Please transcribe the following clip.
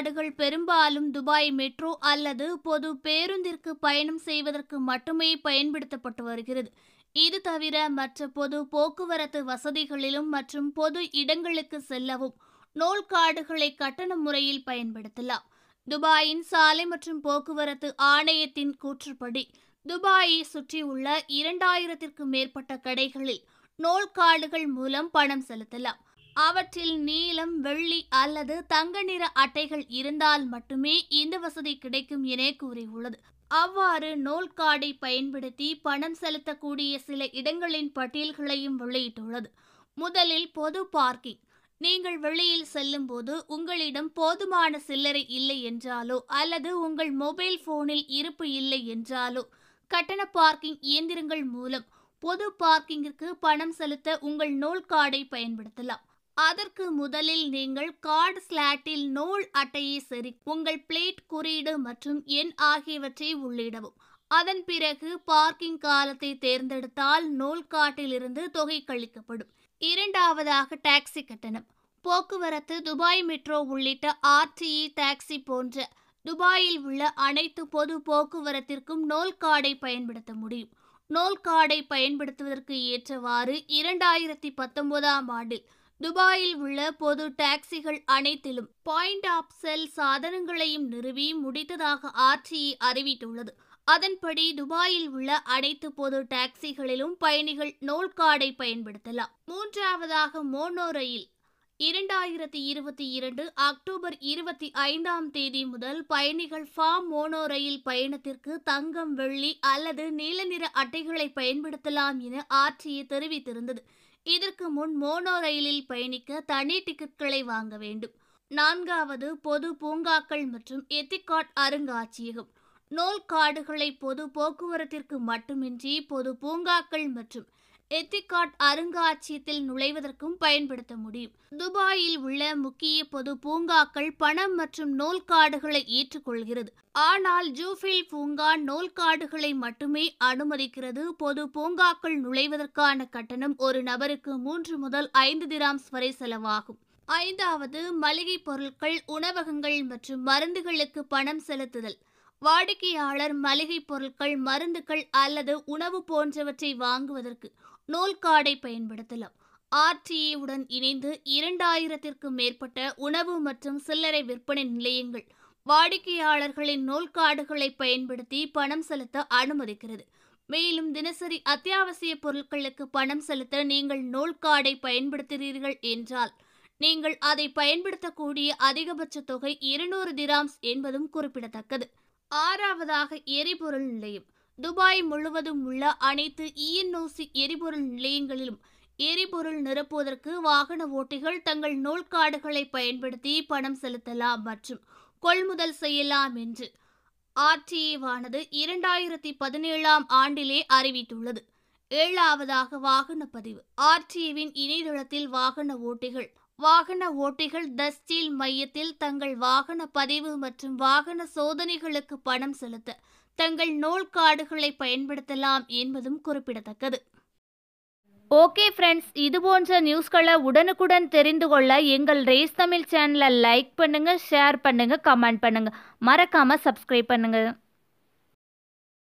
கார்டுகள் பெரும்பாலும் Dubai metro அல்லது பொது பேருந்திற்கு பயணம் செய்வதற்கு மட்டுமே பயன்படுத்தப்பட்டு வருகிறது இது தவிர மற்ற பொது போக்குவரத்து வசதிகளிலும் மற்றும் பொது இடங்களுக்கு செல்லவும் நோல் கார்டுகளை கட்டண முறையில் பயன்படுத்தலாம் துபாயின் சாலை மற்றும் போக்குவரத்து ஆணையத்தின் கூற்றுப்படி துபாயை சுற்றியுள்ள இரண்டாயிரத்திற்கும் மேற்பட்ட கடைகளில் நோல் கார்டுகள் மூலம் பணம் செலுத்தலாம் அவற்றில் நீலம் வெள்ளி அல்லது தங்க நிற அட்டைகள் இருந்தால் மட்டுமே இந்த வசதி கிடைக்கும் என கூறியுள்ளது அவ்வாறு நோல் கார்டை பயன்படுத்தி பணம் செலுத்தக்கூடிய சில இடங்களின் பட்டியல்களையும் வெளியிட்டுள்ளது முதலில் பொது பார்க்கிங் நீங்கள் வெளியில் செல்லும்போது உங்களிடம் போதுமான சில்லறை இல்லை என்றாலோ அல்லது உங்கள் மொபைல் போனில் இருப்பு இல்லை என்றாலோ கட்டண பார்க்கிங் இயந்திரங்கள் மூலம் பொது பார்க்கிங்கிற்கு பணம் செலுத்த உங்கள் நோல் கார்டை பயன்படுத்தலாம் அதற்கு முதலில் நீங்கள் கார்டு ஸ்லாட்டில் நூல் அட்டையை சரி உங்கள் பிளேட் குறியீடு மற்றும் எண் ஆகியவற்றை உள்ளிடவும் அதன் பிறகு பார்க்கிங் காலத்தை தேர்ந்தெடுத்தால் நூல் கார்ட்டிலிருந்து தொகை கழிக்கப்படும் இரண்டாவதாக டாக்ஸி கட்டணம் போக்குவரத்து துபாய் மெட்ரோ உள்ளிட்ட ஆர்டிஇ டாக்ஸி போன்ற துபாயில் உள்ள அனைத்து பொது போக்குவரத்திற்கும் நோல் கார்டை பயன்படுத்த முடியும் நோல் கார்டை பயன்படுத்துவதற்கு ஏற்றவாறு இரண்டாயிரத்தி பத்தொன்பதாம் ஆண்டில் துபாயில் உள்ள பொது டாக்ஸிகள் அனைத்திலும் பாயிண்ட் ஆஃப் செல் சாதனங்களையும் நிறுவி முடித்ததாக ஆர்டிஇ அறிவித்துள்ளது அதன்படி துபாயில் உள்ள அனைத்து பொது டாக்ஸிகளிலும் பயணிகள் நோல் கார்டை பயன்படுத்தலாம் மூன்றாவதாக மோனோ ரயில் இரண்டாயிரத்தி இருபத்தி இரண்டு அக்டோபர் இருபத்தி ஐந்தாம் தேதி முதல் பயணிகள் ஃபார்ம் மோனோ ரயில் பயணத்திற்கு தங்கம் வெள்ளி அல்லது நீல நிற அட்டைகளை பயன்படுத்தலாம் என ஆர்டிஏ தெரிவித்திருந்தது இதற்கு முன் மோனோ ரயிலில் பயணிக்க தனி டிக்கெட்களை வாங்க வேண்டும் நான்காவது பொது பூங்காக்கள் மற்றும் எத்திகாட் அருங்காட்சியகம் நோல் கார்டுகளை பொது போக்குவரத்திற்கு மட்டுமின்றி பொது பூங்காக்கள் மற்றும் எத்திகாட் அருங்காட்சியத்தில் நுழைவதற்கும் பயன்படுத்த முடியும் துபாயில் உள்ள முக்கிய பொது பூங்காக்கள் பணம் மற்றும் நூல் கார்டுகளை ஏற்றுக்கொள்கிறது ஆனால் ஜூஃபில் பூங்கா நூல் கார்டுகளை மட்டுமே அனுமதிக்கிறது பொது பூங்காக்கள் நுழைவதற்கான கட்டணம் ஒரு நபருக்கு மூன்று முதல் ஐந்து திராம்ஸ் வரை செலவாகும் ஐந்தாவது மளிகை பொருட்கள் உணவகங்கள் மற்றும் மருந்துகளுக்கு பணம் செலுத்துதல் வாடிக்கையாளர் மளிகை பொருட்கள் மருந்துகள் அல்லது உணவு போன்றவற்றை வாங்குவதற்கு நூல் கார்டை பயன்படுத்தலாம் ஆர்டிஏ உடன் இணைந்து இரண்டாயிரத்திற்கும் மேற்பட்ட உணவு மற்றும் சில்லறை விற்பனை நிலையங்கள் வாடிக்கையாளர்களின் நூல் கார்டுகளை பயன்படுத்தி பணம் செலுத்த அனுமதிக்கிறது மேலும் தினசரி அத்தியாவசிய பொருட்களுக்கு பணம் செலுத்த நீங்கள் நூல் கார்டை பயன்படுத்துகிறீர்கள் என்றால் நீங்கள் அதை பயன்படுத்தக்கூடிய அதிகபட்ச தொகை இருநூறு திராம்ஸ் என்பதும் குறிப்பிடத்தக்கது ஆறாவதாக எரிபொருள் நிலையம் துபாய் முழுவதும் உள்ள அனைத்து இஎன்ஓசி எரிபொருள் நிலையங்களிலும் எரிபொருள் நிரப்புவதற்கு வாகன ஓட்டிகள் தங்கள் நூல் கார்டுகளை பயன்படுத்தி பணம் செலுத்தலாம் மற்றும் கொள்முதல் செய்யலாம் என்று ஆர்டிஏவானது இரண்டாயிரத்தி பதினேழாம் ஆண்டிலே அறிவித்துள்ளது ஏழாவதாக வாகன பதிவு ஆர்டிஏவின் இணையதளத்தில் வாகன ஓட்டிகள் வாகன ஓட்டிகள் தஸ்டீல் மையத்தில் தங்கள் வாகன பதிவு மற்றும் வாகன சோதனைகளுக்கு பணம் செலுத்த தங்கள் நூல் கார்டுகளை பயன்படுத்தலாம் என்பதும் குறிப்பிடத்தக்கது ஓகே ஃப்ரெண்ட்ஸ் இது போன்ற நியூஸ்களை உடனுக்குடன் தெரிந்து கொள்ள எங்கள் ரேஸ் தமிழ் சேனலை லைக் பண்ணுங்கள் ஷேர் பண்ணுங்கள் கமெண்ட் பண்ணுங்கள் மறக்காமல் சப்ஸ்கிரைப் பண்ணுங்கள்